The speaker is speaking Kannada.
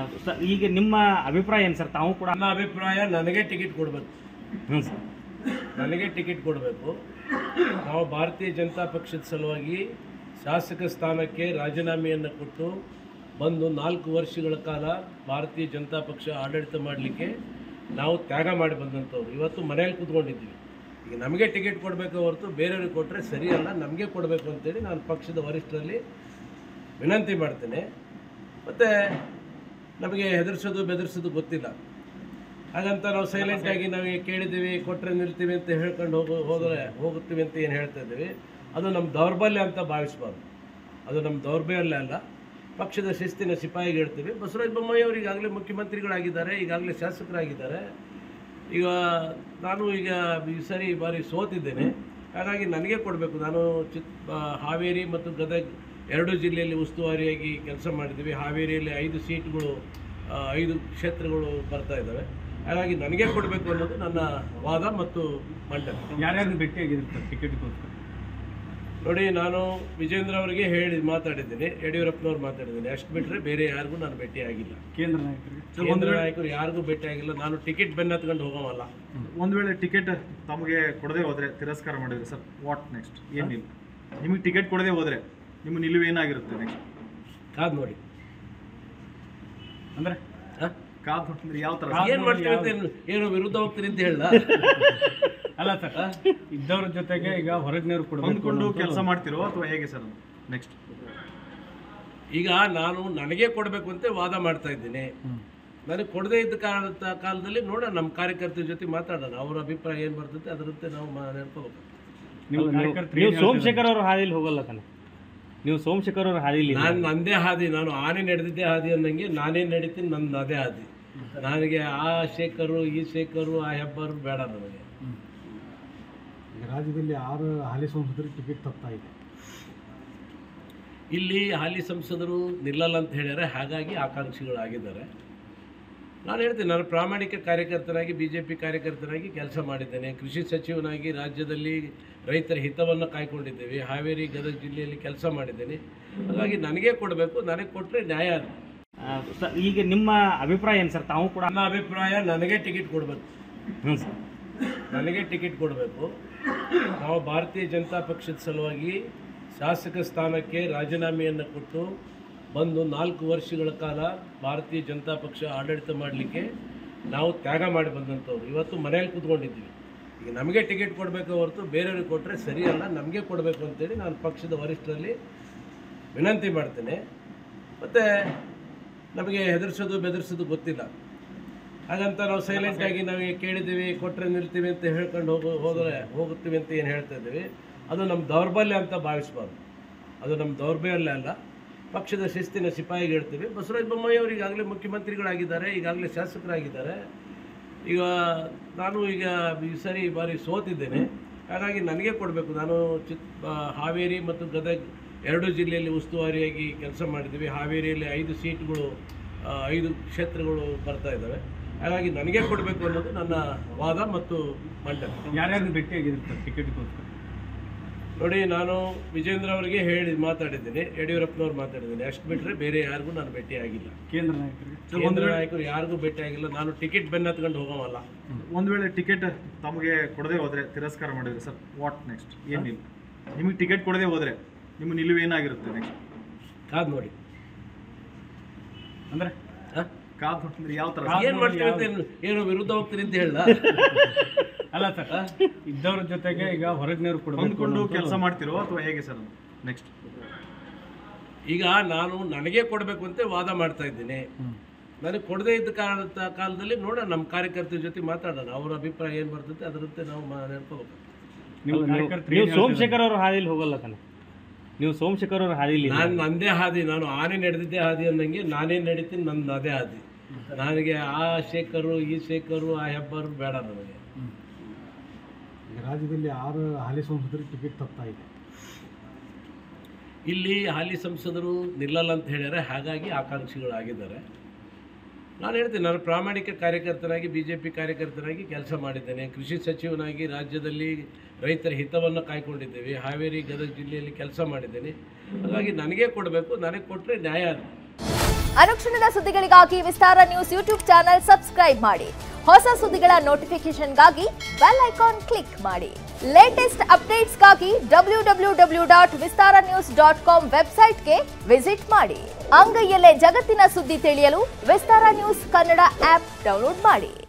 ಸರ್ ಈಗ ನಿಮ್ಮ ಅಭಿಪ್ರಾಯ ಏನು ಸರ್ ತಾವು ಕೂಡ ನನ್ನ ಅಭಿಪ್ರಾಯ ನನಗೆ ಟಿಕೆಟ್ ಕೊಡಬೇಕು ಹ್ಞೂ ಸರ್ ನನಗೆ ಟಿಕೆಟ್ ಕೊಡಬೇಕು ನಾವು ಭಾರತೀಯ ಜನತಾ ಪಕ್ಷದ ಸಲುವಾಗಿ ಶಾಸಕ ಸ್ಥಾನಕ್ಕೆ ರಾಜೀನಾಮೆಯನ್ನು ಕೊಟ್ಟು ಬಂದು ನಾಲ್ಕು ವರ್ಷಗಳ ಕಾಲ ಭಾರತೀಯ ಜನತಾ ಪಕ್ಷ ಆಡಳಿತ ಮಾಡಲಿಕ್ಕೆ ನಾವು ತ್ಯಾಗ ಮಾಡಿ ಬಂದಂಥವ್ರು ಇವತ್ತು ಮನೆಯಲ್ಲಿ ಕೂತ್ಕೊಂಡಿದ್ದೀವಿ ಈಗ ನಮಗೆ ಟಿಕೆಟ್ ಕೊಡಬೇಕು ಹೊರತು ಬೇರೆಯವ್ರಿಗೆ ಕೊಟ್ಟರೆ ಸರಿಯಲ್ಲ ನಮಗೆ ಕೊಡಬೇಕು ಅಂತೇಳಿ ನಾನು ಪಕ್ಷದ ವರಿಷ್ಠರಲ್ಲಿ ವಿನಂತಿ ಮಾಡ್ತೇನೆ ಮತ್ತು ನಮಗೆ ಹೆದರ್ಸೋದು ಬೆದರ್ಸೋದು ಗೊತ್ತಿಲ್ಲ ಹಾಗಂತ ನಾವು ಸೈಲೆಂಟಾಗಿ ನಾವು ಕೇಳಿದ್ದೀವಿ ಕೊಟ್ಟರೆ ನಿಲ್ತೀವಿ ಅಂತ ಹೇಳ್ಕೊಂಡು ಹೋಗೋ ಹೋದರೆ ಹೋಗುತ್ತೀವಿ ಅಂತ ಏನು ಹೇಳ್ತಾ ಇದ್ದೀವಿ ಅದು ನಮ್ಮ ದೌರ್ಬಲ್ಯ ಅಂತ ಭಾವಿಸ್ಬಾರ್ದು ಅದು ನಮ್ಮ ದೌರ್ಬಲ್ಯ ಅಲ್ಲ ಪಕ್ಷದ ಶಿಸ್ತಿನ ಸಿಪಾಯಿಗೆ ಹೇಳ್ತೀವಿ ಬಸವರಾಜ ಬೊಮ್ಮಾಯಿ ಅವರು ಈಗಾಗಲೇ ಮುಖ್ಯಮಂತ್ರಿಗಳಾಗಿದ್ದಾರೆ ಈಗಾಗಲೇ ಶಾಸಕರಾಗಿದ್ದಾರೆ ಈಗ ನಾನು ಈಗ ಈ ಸರಿ ಈ ಬಾರಿ ಸೋತಿದ್ದೇನೆ ಹಾಗಾಗಿ ನನಗೆ ಕೊಡಬೇಕು ನಾನು ಚಿತ್ ಆ, ಹಾವೇರಿ ಮತ್ತು ಗದಗ ಎರಡು ಜಿಲ್ಲೆಯಲ್ಲಿ ಉಸ್ತುವಾರಿಯಾಗಿ ಕೆಲಸ ಮಾಡಿದ್ದೀವಿ ಹಾವೇರಿಯಲ್ಲಿ ಐದು ಸೀಟ್ಗಳು ಆ, ಐದು ಕ್ಷೇತ್ರಗಳು ಬರ್ತಾ ಇದ್ದಾವೆ ಹಾಗಾಗಿ ನನಗೆ ಕೊಡಬೇಕು ಅನ್ನೋದು ನನ್ನ ವಾದ ಮತ್ತು ಮಂಡನೆ ಯಾರ್ಯಾರನ್ನ ಭೇಟಿಯಾಗಿದ್ರು ಸರ್ ಟಿಕೆಟ್ಗೋಸ್ಕರ ನೋಡಿ ನಾನು ವಿಜೇಂದ್ರ ಅವರಿಗೆ ಹೇಳಿ ಮಾತಾಡಿದ್ದೀನಿ ಯಡಿಯೂರಪ್ಪನವ್ರು ಮಾತಾಡಿದ್ದೀನಿ ಅಷ್ಟು ಬಿಟ್ಟರೆ ಬೇರೆ ಯಾರಿಗೂ ನಾನು ಭೇಟಿ ಆಗಿಲ್ಲ ಕೇಂದ್ರ ನಾಯಕರಿಗೆ ಕೇಂದ್ರ ನಾಯಕರು ಯಾರಿಗೂ ಭೇಟಿ ಆಗಿಲ್ಲ ನಾನು ಟಿಕೆಟ್ ಬೆನ್ನತ್ಕೊಂಡು ಹೋಗೋವಲ್ಲ ಒಂದು ವೇಳೆ ಟಿಕೆಟ್ ತಮಗೆ ಕೊಡದೆ ಹೋದ್ರೆ ತಿರಸ್ಕಾರ ಮಾಡಿದ್ರೆ ಸರ್ ವಾಟ್ ನೆಕ್ಸ್ಟ್ ಏನಿಲ್ಲ ನಿಮಗೆ ಟಿಕೆಟ್ ಕೊಡದೆ ಹೋದ್ರೆ ನಿಮ್ಮ ನಿಲುವು ಏನಾಗಿರುತ್ತೆ ನೆಕ್ಸ್ಟ್ ಕಾದ್ ನೋಡಿ ಅಂದ್ರೆ ಹ? ಕಾದ್ ಅಂದ್ರೆ ಯಾವ ತರ ಏನ್ ಮಾಡ್ತೀವಿ ಅಂತ ಏನು- ಏನು ವಿರುದ್ಧ ಹೋಗ್ತೀರಿ ಅಂತ ಹೇಳ ಅಲ್ಲ ಸರ್ ಇದ್ದವ್ರ ಜೊತೆಗೆ ಈಗ ಹೊರಗಿನವ್ರು ಕೊಡಬೇಕು ಹೊಂದ್ಕೊಂಡು ಕೆಲಸ ಮಾಡ್ತಿರೋ ಅಥವಾ ಹೇಗೆ ಸರ್ ನೆಕ್ಸ್ಟ್ ಈಗ ನಾನು ನನಗೆ ಕೊಡಬೇಕು ಅಂತ ವಾದ ಮಾಡ್ತಾ ಇದ್ದೀನಿ ನನಗೆ ಕೊಡದೇ ಇದ್ದ ಕಾಲದ ಕಾಲದಲ್ಲಿ ನೋಡೋಣ ನಮ್ಮ ಕಾರ್ಯಕರ್ತರ ಜೊತೆ ಮಾತಾಡೋಣ ಅವ್ರ ಅಭಿಪ್ರಾಯ ಏನು ಬರ್ತೈತೆ ಅದರಂತೆ ನಾವು ಮಾ- ನಡ್ಕೋಬೇಕು ನೀವು ಕಾರ್ಯಕರ್ತರು ನೀವು ಏನ್ ಹೇಳ್ತಾರೆ? ಸೋಮಶೇಖರ್ ಅವ್ರ ಹಾದಿಲಿ ಹೋಗಲ್ಲ ತಾನೆ ನೀವು ಸೋಮಶೇಖರ್ ಅವ್ರ ಹಾದಿಲಿ ನಾನು ನಂದೇ ಹಾದಿ ನಾನು ಆನೆ ನಡೆದಿದ್ದೇ ಹಾದಿ ಅನ್ನಂಗೆ ನಾನೇ ನಡೀತೀನಿ ನನ್ನ ಅದೇ ಹಾದಿ ನನಗೆ ಆ ಶೇಖರು ಈ ಶೇಖರು ಆ ಹೆಬ್ಬರು ಬೇಡ ನನಗೆ ಈಗ ರಾಜ್ಯದಲ್ಲಿ ಆರು ಹಾಲಿ ಸಂಸದರಿಗೆ ಟಿಕೆಟ್ ತಪ್ತಾ ಇದೆ ಇಲ್ಲಿ ಹಾಲಿ ಸಂಸದರು ನಿಲ್ಲಲ್ಲ ಅಂತ ಹೇಳ್ಯಾರೆ ಹಾಗಾಗಿ ಆಕಾಂಕ್ಷಿಗಳಾಗಿದ್ದಾರೆ ನಾನು ಹೇಳ್ತೀನಿ ನಾನು ಪ್ರಾಮಾಣಿಕ ಕಾರ್ಯಕರ್ತನಾಗಿ ಬಿ ಜೆ ಪಿ ಕಾರ್ಯಕರ್ತನಾಗಿ ಕೆಲಸ ಮಾಡಿದ್ದೇನೆ ಕೃಷಿ ಸಚಿವನಾಗಿ ರಾಜ್ಯದಲ್ಲಿ ರೈತರ ಹಿತವನ್ನು ಕಾಯ್ಕೊಂಡಿದ್ದೇವೆ ಹಾವೇರಿ ಗದಗ ಜಿಲ್ಲೆಯಲ್ಲಿ ಕೆಲಸ ಮಾಡಿದ್ದೇನೆ ಹಾಗಾಗಿ ನನಗೆ ಕೊಡಬೇಕು ನನಗೆ ಕೊಟ್ಟರೆ ನ್ಯಾಯ ಅದು ಆ, ಸರ್ ಈಗ ನಿಮ್ಮ ಅಭಿಪ್ರಾಯ ಏನು ಸರ್ ತಾವು ಕೂಡ ನನ್ನ ಅಭಿಪ್ರಾಯ ನನಗೆ ಟಿಕೆಟ್ ಕೊಡಬೇಕು ಹ್ಞೂ ಸರ್ ನನಗೆ ಟಿಕೆಟ್ ಕೊಡಬೇಕು ನಾವು ಭಾರತೀಯ ಜನತಾ ಪಕ್ಷದ ಸಲುವಾಗಿ ಶಾಸಕ ಸ್ಥಾನಕ್ಕೆ ರಾಜೀನಾಮೆಯನ್ನು ಕೊಟ್ಟು ಬಂದು ನಾಲ್ಕು ವರ್ಷಗಳ ಕಾಲ ಭಾರತೀಯ ಜನತಾ ಪಕ್ಷ ಆಡಳಿತ ಮಾಡಲಿಕ್ಕೆ ನಾವು ತ್ಯಾಗ ಮಾಡಿ ಬಂದಂಥವ್ರು ಇವತ್ತು ಮನೆಯಲ್ಲಿ ಕೂತ್ಕೊಂಡಿದ್ದೀವಿ ಈಗ ನಮಗೆ ಟಿಕೆಟ್ ಕೊಡಬೇಕು ಹೊರತು ಬೇರೆಯವ್ರಿಗೆ ಕೊಟ್ಟರೆ ಸರಿಯಲ್ಲ ನಮಗೆ ಕೊಡಬೇಕು ಅಂತೇಳಿ ನಾನು ಪಕ್ಷದ ವರಿಷ್ಠರಲ್ಲಿ ವಿನಂತಿ ಮಾಡ್ತೇನೆ ಮತ್ತು ನಮಗೆ ಹೆದರ್ಸೋದು ಬೆದರ್ಸೋದು ಗೊತ್ತಿಲ್ಲ ಹಾಗಂತ ನಾವು ಸೈಲೆಂಟಾಗಿ ನಾವು ಕೇಳಿದ್ದೀವಿ ಕೊಟ್ಟರೆ ನಿಲ್ತೀವಿ ಅಂತ ಹೇಳ್ಕೊಂಡು ಹೋಗೋ ಹೋದರೆ ಹೋಗುತ್ತೀವಿ ಅಂತ ಏನು ಹೇಳ್ತಾ ಇದ್ದೀವಿ ಅದು ನಮ್ಮ ದೌರ್ಬಲ್ಯ ಅಂತ ಭಾವಿಸ್ಬಾರ್ದು ಅದು ನಮ್ಮ ದೌರ್ಬಲ್ಯ ಅಲ್ಲ ಪಕ್ಷದ ಶಿಸ್ತಿನ ಸಿಪಾಯಿಗೆ ಹೇಳ್ತೀವಿ ಬಸವರಾಜ ಬೊಮ್ಮಾಯಿ ಅವರು ಈಗಾಗಲೇ ಮುಖ್ಯಮಂತ್ರಿಗಳಾಗಿದ್ದಾರೆ ಈಗಾಗಲೇ ಶಾಸಕರಾಗಿದ್ದಾರೆ ಈಗ ನಾನು ಈಗ ಈ ಸರಿ ಈ ಬಾರಿ ಸೋತಿದ್ದೇನೆ ಹಾಗಾಗಿ ನನಗೆ ಕೊಡಬೇಕು ನಾನು ಚಿತ್ ಆ, ಹಾವೇರಿ ಮತ್ತು ಗದಗ ಎರಡು ಜಿಲ್ಲೆಯಲ್ಲಿ ಉಸ್ತುವಾರಿಯಾಗಿ ಕೆಲಸ ಮಾಡಿದ್ದೀವಿ ಹಾವೇರಿಯಲ್ಲಿ ಐದು ಸೀಟ್ಗಳು ಆ, ಐದು ಕ್ಷೇತ್ರಗಳು ಬರ್ತಾ ಇದ್ದಾವೆ ಹಾಗಾಗಿ ನನಗೆ ಕೊಡಬೇಕು ಅನ್ನೋದು ನನ್ನ ವಾದ ಮತ್ತು ಮಂಡನೆ ಯಾರ್ಯಾರನ್ನ ಭೇಟಿಯಾಗಿದ್ರು ಸರ್ ಟಿಕೆಟ್ಗೋಸ್ಕರ ನೋಡಿ ನಾನು ವಿಜೇಂದ್ರ ಅವರಿಗೆ ಹೇಳಿ ಮಾತಾಡಿದ್ದೀನಿ ಯಡಿಯೂರಪ್ಪನವ್ರು ಮಾತಾಡಿದ್ದೀನಿ ಅಷ್ಟು ಬಿಟ್ಟರೆ ಬೇರೆ ಯಾರಿಗೂ ನಾನು ಭೇಟಿ ಆಗಿಲ್ಲ ಕೇಂದ್ರ ನಾಯಕರಿಗೆ ಕೇಂದ್ರ ನಾಯಕರು ಯಾರಿಗೂ ಭೇಟಿ ಆಗಿಲ್ಲ ನಾನು ಟಿಕೆಟ್ ಬೆನ್ನತ್ಕೊಂಡು ಹೋಗೋವಲ್ಲ ಒಂದು ವೇಳೆ ಟಿಕೆಟ್ ತಮಗೆ ಕೊಡದೆ ಹೋದ್ರೆ ತಿರಸ್ಕಾರ ಮಾಡಿದ್ರೆ ಸರ್ ವಾಟ್ ನೆಕ್ಸ್ಟ್ ಏನಿಲ್ಲ ನಿಮಗೆ ಟಿಕೆಟ್ ಕೊಡದೆ ಹೋದ್ರೆ ನಿಮ್ಮ ನಿಲುವು ಏನಾಗಿರುತ್ತೆ ನೆಕ್ಸ್ಟ್ ಕಾದ್ ನೋಡಿ ಅಂದ್ರೆ ಹ? ಕಾದ್ ಅಂದ್ರೆ ಯಾವ ತರ ಏನ್ ಮಾಡ್ತೀವಿ ಅಂತ ಏನು- ಏನು ವಿರುದ್ಧ ಹೋಗ್ತೀರಿ ಅಂತ ಹೇಳ ಅಲ್ಲ ಸರ್ ಇದ್ದವ್ರ ಜೊತೆಗೆ ಈಗ ಹೊರಗಿನವ್ರು ಕೊಡಬೇಕು ಹೊಂದ್ಕೊಂಡು ಕೆಲಸ ಮಾಡ್ತಿರೋ ಅಥವಾ ಹೇಗೆ ಸರ್ ನೆಕ್ಸ್ಟ್ ಈಗ ನಾನು ನನಗೆ ಕೊಡಬೇಕು ಅಂತ ವಾದ ಮಾಡ್ತಾ ಇದ್ದೀನಿ ನನಗೆ ಕೊಡದೇ ಇದ್ದ ಕಾಲದ ಕಾಲದಲ್ಲಿ ನೋಡೋಣ ನಮ್ಮ ಕಾರ್ಯಕರ್ತರ ಜೊತೆ ಮಾತಾಡೋಣ ಅವ್ರ ಅಭಿಪ್ರಾಯ ಏನು ಬರ್ತೈತೆ ಅದರಂತೆ ನಾವು ಮಾ- ನಡ್ಕೋಬೇಕು ನೀವು ನೀವು- ಕಾರ್ಯಕರ್ತರು ನೀವು ಏನ್ ಹೇಳ್ತಾರೆ? ಸೋಮಶೇಖರ್ ಅವ್ರ ಹಾದಿಲಿ ಹೋಗಲ್ಲ ತಾನೆ ನೀವು ಸೋಮಶೇಖರ್ ಅವ್ರ ಹಾದಿಲಿ ನಾನು ನಂದೇ ಹಾದಿ ನಾನು ಆನೆ ನಡೆದಿದ್ದೇ ಹಾದಿ ಅನ್ನಂಗೆ ನಾನೇ ನಡೀತೀನಿ ನನ್ನ ಅದೇ ಹಾದಿ ನನಗೆ ಆ ಶೇಖರು ಈ ಶೇಖರು ಆ ಹೆಬ್ಬರು ಬೇಡ ನನಗೆ ಈಗ ರಾಜ್ಯದಲ್ಲಿ ಆರು ಹಾಲಿ ಸಂಸದರಿಗೆ ಟಿಕೆಟ್ ತಪ್ತಾ ಇದೆ ಇಲ್ಲಿ ಹಾಲಿ ಸಂಸದರು ನಿಲ್ಲಲ್ಲ ಅಂತ ಹೇಳ್ಯಾರೆ ಹಾಗಾಗಿ ಆಕಾಂಕ್ಷಿಗಳಾಗಿದ್ದಾರೆ ನಾನು ಹೇಳ್ತೀನಿ ನಾನು ಪ್ರಾಮಾಣಿಕ ಕಾರ್ಯಕರ್ತನಾಗಿ ಬಿ ಜೆ ಪಿ ಕಾರ್ಯಕರ್ತನಾಗಿ ಕೆಲಸ ಮಾಡಿದ್ದೇನೆ ಕೃಷಿ ಸಚಿವನಾಗಿ ರಾಜ್ಯದಲ್ಲಿ ರೈತರ ಹಿತವನ್ನು ಕಾಯ್ಕೊಂಡಿದ್ದೇವೆ ಹಾವೇರಿ ಗದಗ ಜಿಲ್ಲೆಯಲ್ಲಿ ಕೆಲಸ ಮಾಡಿದ್ದೇನೆ ಹಾಗಾಗಿ ನನಗೆ ಕೊಡಬೇಕು ನನಗೆ ಕೊಟ್ಟರೆ ನ್ಯಾಯ ಅದು ಅನುಕ್ಷಣದ ಸುದ್ದಿಗಳಿಗಾಗಿ Vistara news YouTube channel subscribe ಮಾಡಿ ಹೊಸ ಸುದ್ದಿಗಳ ನೋಟಿಫಿಕೇಶನ್ಗಾಗಿ ಬೆಲ್ ಐಕಾನ್ ಕ್ಲಿಕ್ ಮಾಡಿ ಲೇಟೆಸ್ಟ್ ಅಪ್ಡೇಟ್ಸ್ಗಾಗಿ W W W dot Vistara news dot com ವೆಬ್ಸೈಟ್ಗೆ ವಿಸಿಟ್ ಮಾಡಿ ಅಂಗೈಯಲ್ಲೇ ಜಗತ್ತಿನ ಸುದ್ದಿ ತಿಳಿಯಲು Vistara news Kannada app download ಮಾಡಿ